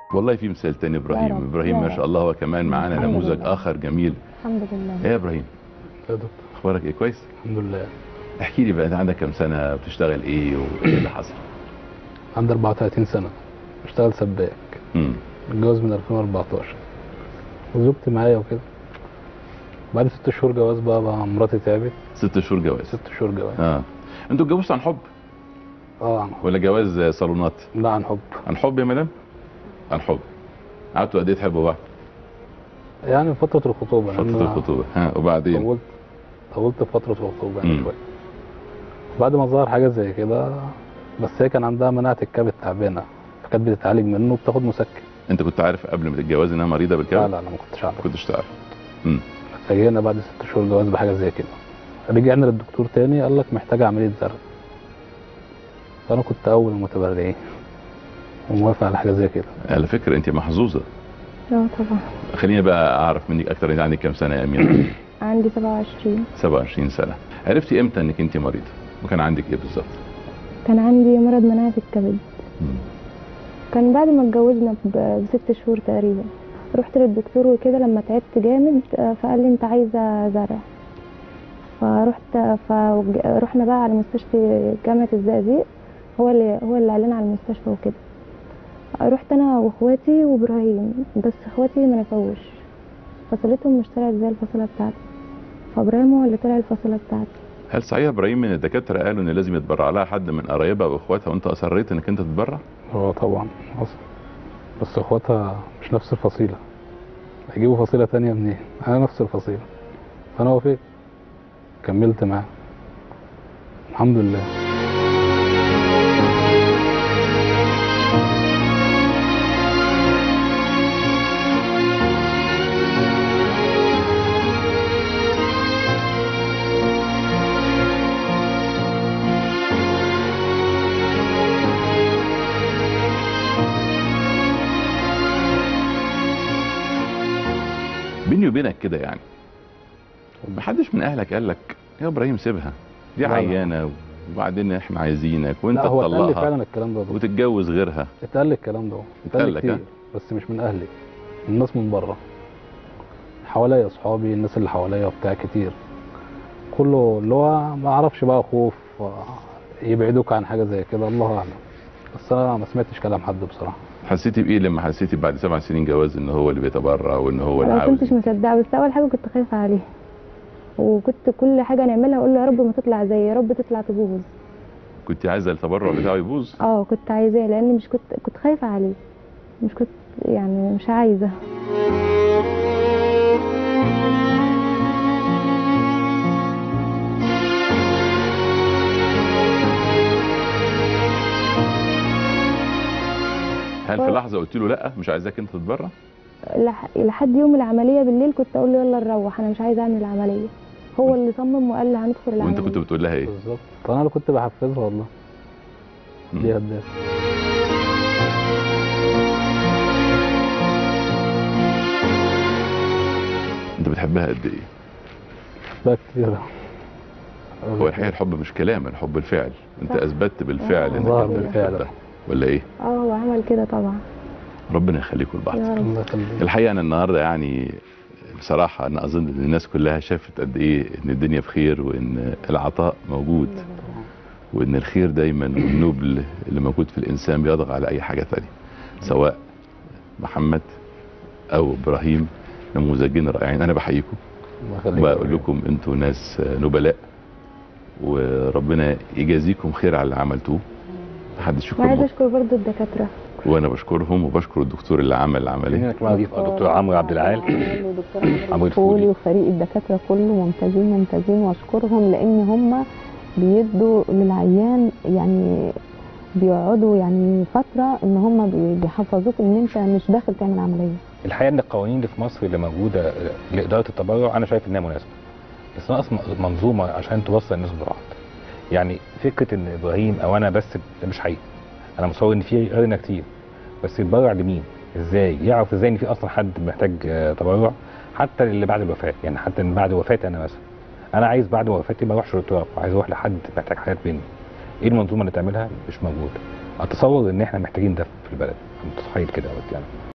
والله في مثال تاني ابراهيم رب، ابراهيم يا ما رب. شاء الله هو كمان معانا الحمد نموذج لله. اخر جميل الحمد لله ايه يا ابراهيم يا دكتور اخبارك ايه كويس الحمد لله احكي لي بقى انت عندك كام سنه بتشتغل ايه وايه اللي حصل عندي 34 سنة بشتغل سباك امم متجوز من 2014 وزوجتي معايا وكده بعد ست شهور جواز بقى, بقى مراتي تعبت ست شهور جواز ست شهور جواز اه انتوا اتجوزتوا عن حب اه عن حب ولا جواز صالونات لا عن حب عن حب يا مدام عن حب قعدتوا قد ايه تحبوا بعض يعني فترة الخطوبة لأن فتره أنا الخطوبه ها وبعدين طولت طولت في فترة الخطوبة يعني مم. شوية بعد ما ظهر حاجة زي كده بس هي كان عندها مناعة الكبد تعبانة فكانت بتتعالج منه وبتاخد مسكن انت كنت عارف قبل ما تتجوز انها مريضه لا بالكبد لا لا ما كنتش عارف ما كنتش تعرف امم اتفاجئنا بعد ست شهور جواز بحاجة زي كده رجعنا للدكتور تاني قال لك محتاجة عملية زرع فأنا كنت أول المتبرعين وموافق على حاجة زي كده على فكره انت محظوظه اه طبعا خليني بقى اعرف منك اكتر انت عندك كام سنه يا امينه عندي 27 27 سنه عرفتي امتى انك انت مريضه وكان عندك ايه بالظبط كان عندي مرض مناعة الكبد مم. كان بعد ما اتجوزنا ب- بست شهور تقريبا رحت للدكتور وكده لما تعبت جامد آه، فقال لي انت عايزه زرع فرحت فرحنا بقى على مستشفى جامعه الزقازيق هو اللي هو اللي قال لنا على المستشفى وكده رحت انا واخواتي وابراهيم بس اخواتي ما نفعوش فصلتهم مش طلعت زي الفصله بتاعتي فابراهيم هو اللي طلع الفصله بتاعتي هل صحيح يا ابراهيم ان الدكاتره قالوا ان لازم يتبرع لها حد من قرايبها واخواتها وانت اصريت انك انت تتبرع هو طبعا حصل بس اخواتها مش نفس الفصيلة هيجيبوا فصيلة تانية منين انا نفس الفصيلة فانا وافقت كملت معاه الحمد لله بيني وبينك كده يعني محدش من اهلك قال لك يا ابراهيم سيبها دي لا، لا. عيانه وبعدين احنا عايزينك وانت لا هو اتقال لي تطلقها فعلا الكلام ده, ده. وتتجوز غيرها اتقال لي الكلام ده اتقال اتقال لك، لي ها؟ كتير بس مش من اهلي من الناس من بره حواليا اصحابي الناس اللي حواليا وبتاع كتير كله اللي هو ما اعرفش بقى خوف آه، يبعدوك عن حاجه زي كده الله اعلم بس انا ما سمعتش كلام حد بصراحه حسيتي بايه لما حسيتي بعد سبع سنين جواز ان هو اللي بيتبرع وان هو اللي انا ما عاوز كنتش مصدقه بس اول حاجه كنت خايفه عليه وكنت كل حاجه نعملها اقول له يا رب ما تطلع زي يا رب تطلع تبوظ كنت عايزه التبرع بتاعه يبوظ اه كنت عايزاه لان مش كنت كنت خايفه عليه مش كنت يعني مش عايزه هل في لحظه قلت له لا مش عايزاك انت تتبرع لح- لحد يوم العمليه بالليل كنت اقول له يلا نروح انا مش عايزه اعمل العمليه هو اللي صمم وقال لي هندخل العمليه وانت كنت بتقول لها ايه بالظبط فانا اللي كنت بحفزها والله مم. دي هداف انت بتحبها قد ايه بقى كتير هو الحقيقه الحب مش كلام الحب الفعل انت صح. اثبتت بالفعل آه. انك ظهر انت بالفعل. بتحبها ولا ايه اه هو عمل كده طبعا ربنا يخليكم لبعض يا رب الله يخليك الحقيقه انا النهارده يعني بصراحه انا اظن ان الناس كلها شافت قد ايه ان الدنيا بخير وان العطاء موجود وان الخير دايما والنبل اللي موجود في الانسان بيضغى على اي حاجه ثانيه سواء محمد او ابراهيم نموذجين رائعين انا بحييكم الله يخليك وبقول لكم انتوا ناس نبلاء وربنا يجازيكم خير على اللي عملتوه محدش وعايزه يكون اشكر برضو الدكاتره وانا بشكرهم وبشكر الدكتور اللي عمل العمليه خلينا كمان اضيف دكتور عمرو عبد العال ودكتور عمرو عمرو الفولي. الفولي وفريق الدكاتره كله ممتازين ممتازين واشكرهم لان هم بيدوا للعيان يعني بيقعدوا يعني فتره ان هم بي- بيحفظوك ان انت مش داخل تعمل عمليه الحقيقه ان القوانين اللي في مصر اللي موجوده لاداره التبرع انا شايف انها مناسبه بس ناقص م- منظومه عشان توصل الناس ببعض يعني فكره ان ابراهيم او انا بس ده مش حقيقي انا متصور ان في غيرنا كتير بس يتبرع لمين ازاي يعرف ازاي ان في اصلا حد محتاج آه، تبرع حتى اللي بعد الوفاه يعني حتى من بعد وفاتي انا مثلا انا عايز بعد وفاتي ما اروحش للتراب عايز اروح لحد محتاج حاجات مني ايه المنظومه اللي تعملها مش موجوده اتصور ان احنا محتاجين ده في البلد متخيل كده يعني